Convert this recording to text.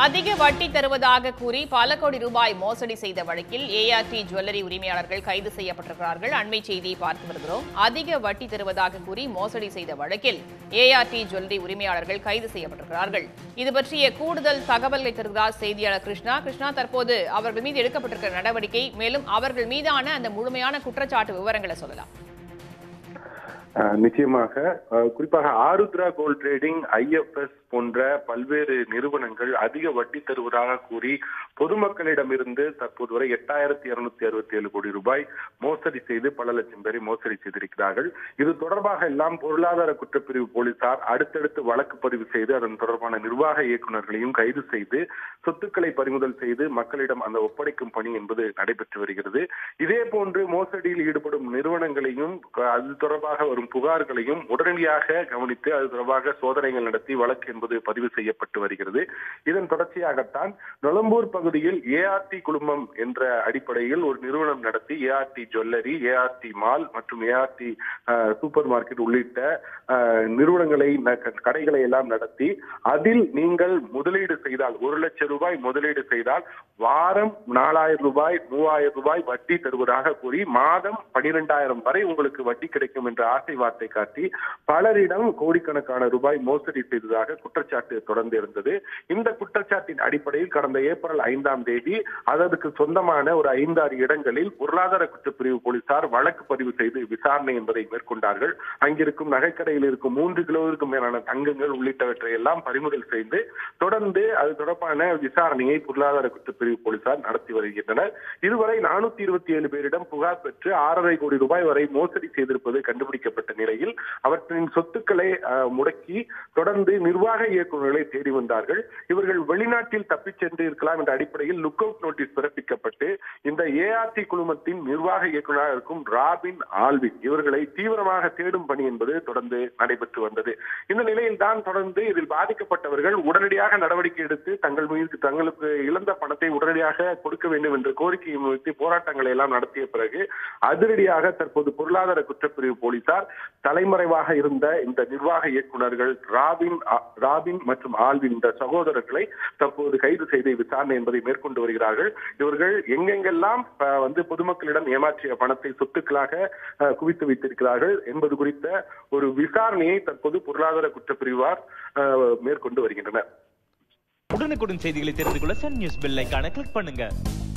அதிக வட்டி தருவதாக கூறி பல கோடி ரூபாய் மோசடி செய்த வழக்கில் ஏஆர்டி ஜுவல்லரி உரிமையாளர்கள் கைது செய்யப்பட்டிருக்கிறார்கள் அண்மை செய்தியை பார்த்து வருகிறோம் அதிக வட்டி தருவதாக கூறி மோசடி செய்த வழக்கில் ஏஆர்டி ஜுவல்லரி உரிமையாளர்கள் கைது செய்யப்பட்டிருக்கிறார்கள் இது பற்றிய கூடுதல் தகவல்களை தருகிறார் செய்தியாளர் கிருஷ்ணா கிருஷ்ணா தற்போது அவர்கள் மீது எடுக்கப்பட்டிருக்கிற நடவடிக்கை மேலும் அவர்கள் மீதான அந்த முழுமையான குற்றச்சாட்டு விவரங்களை சொல்லலாம் அஹ் நிச்சயமாக அஹ் குறிப்பாக ஆருத்ரா கோல்ட் ட்ரேடிங் ஐஎஃப்எஸ் போன்ற பல்வேறு நிறுவனங்கள் அதிக வட்டி தருவதாக கூறி பொதுமக்களிடமிருந்து தற்போது வரை எட்டாயிரத்தி இருநூத்தி அறுபத்தி ஏழு கோடி ரூபாய் மோசடி செய்து பல லட்சம் பேரை மோசடி செய்திருக்கிறார்கள் இது தொடர்பாக எல்லாம் பொருளாதார குற்றப்பிரிவு போலீசார் அடுத்தடுத்து வழக்கு பதிவு செய்து அதன் தொடர்பான நிர்வாக இயக்குநர்களையும் கைது செய்து சொத்துக்களை பறிமுதல் செய்து மக்களிடம் அந்த ஒப்படைக்கும் பணி என்பது நடைபெற்று வருகிறது இதே போன்று மோசடியில் ஈடுபடும் நிறுவனங்களையும் அது தொடர்பாக வரும் புகார்களையும் உடனடியாக கவனித்து அது தொடர்பாக சோதனைகள் நடத்தி வழக்கு என்பது பதிவு செய்யப்பட்டு வருகிறது இதன் தொடர்ச்சியாகத்தான் நொளம்பூர் பகுதியில் ஏஆர்டி குழுமம் என்ற அடிப்படையில் ஒரு நிறுவனம் நடத்தி ஏஆர்டி ஜுவல்லரி ஏஆர்டி மால் மற்றும் ஏஆர்டி சூப்பர் மார்க்கெட் உள்ளிட்ட அஹ், நிறுவனங்களை ந- கடைகளை எல்லாம் நடத்தி அதில் நீங்கள் முதலீடு செய்தால் ஒரு லட்சம் ரூபாய் முதலீடு செய்தால் வாரம் நாலாயிரம் ரூபாய் மூவாயிரம் ரூபாய் வட்டி தருவதாக கூறி மாதம் பனிரெண்டாயிரம் வரை உங்களுக்கு வட்டி கிடைக்கும் என்ற ஆசை வார்த்தை காட்டி பலரிடம் கோடிக்கணக்கான ரூபாய் மோசடி செய்ததாக குற்றச்சாட்டு தொடர்ந்து இருந்தது இந்த குற்றச்சாட்டின் அடிப்படையில் கடந்த ஏப்ரல் ஐந்தாம் தேதி அதற்கு சொந்தமான ஒரு ஐந்தாறு இடங்களில் பொருளாதார குற்றப்பிரிவு போலீசார் வழக்கு பதிவு செய்து விசாரணை என்பதை மேற்கொண்டார்கள் அங்கிருக்கும் நகைக்கடையில் இருக்கும் மூன்று கிலோவிற்கும் மேலான தங்கங்கள் உள்ளிட்டவற்றை எல்லாம் பறிமுதல் செய்து தொடர்ந்து அது தொடர்பான விசாரணையை பொருளாதார குற்றப்பிரிவு போலீசார் நடத்தி வருகின்றனர் இதுவரை நானூத்தி இருபத்தி ஏழு பேரிடம் புகார் பெற்று ஆறரை கோடி ரூபாய் வரை மோசடி செய்திருப்பது கண்டுபிடிக்கப்பட்ட நிலையில் அவற்றின் சொத்துக்களை அஹ், முடக்கி தொடர்ந்து நிர்வாக இயக்குநர்களை தேடி வந்தார்கள் இவர்கள் வெளிநாட்டில் தப்பிச் சென்று இருக்கலாம் என்ற அடிப்படையில் லுக் அவுட் நோட்டீஸ் பிறப்பிக்கப்பட்டு இந்த ஏஆர்டி குழுமத்தின் நிர்வாக இயக்குநராக இருக்கும் ராபின் ஆல்வின் இவர்களை தீவிரமாக தேடும் பணி என்பது தொடர்ந்து நடைபெற்று வந்தது இந்த நிலையில் தான் தொடர்ந்து இதில் பாதிக்கப்பட்டவர்கள் உடனடியாக நடவடிக்கை எடுத்து தங்கள் மீது தங்களுக்கு இழந்த பணத்தை உடனடியாக கொடுக்க வேண்டும் என்ற கோரிக்கையை முன்வைத்து போராட்டங்களை எல்லாம் நடத்திய பிறகு அதிரடியாக தற்போது பொருளாதார குற்றப்பிரிவு போலீசார் தலைமறைவாக இருந்த இந்த நிர்வாக இயக்குநர்கள் ராபின் ஆ- ராபின் மற்றும் ஆல்வின் இந்த சகோதரர்களை தற்போது கைது செய்து விசாரணை என்பதை மேற்கொண்டு வருகிறார்கள் இவர்கள் எங்கெங்கெல்லாம் அஹ், வந்து பொதுமக்களிடம் ஏமாற்றிய பணத்தை சொத்துக்களாக அஹ், குவித்து வைத்திருக்கிறார்கள் என்பது குறித்த ஒரு விசாரணையை தற்போது பொருளாதார குற்றப்பிரிவார் அஹ், மேற்கொண்டு வருகின்றனர் உடனுக்குடன் செய்திகளை தெரிந்து கொள்ள சன் நியூஸ் பெல் ஐகானை கிளிக் பண்ணுங்க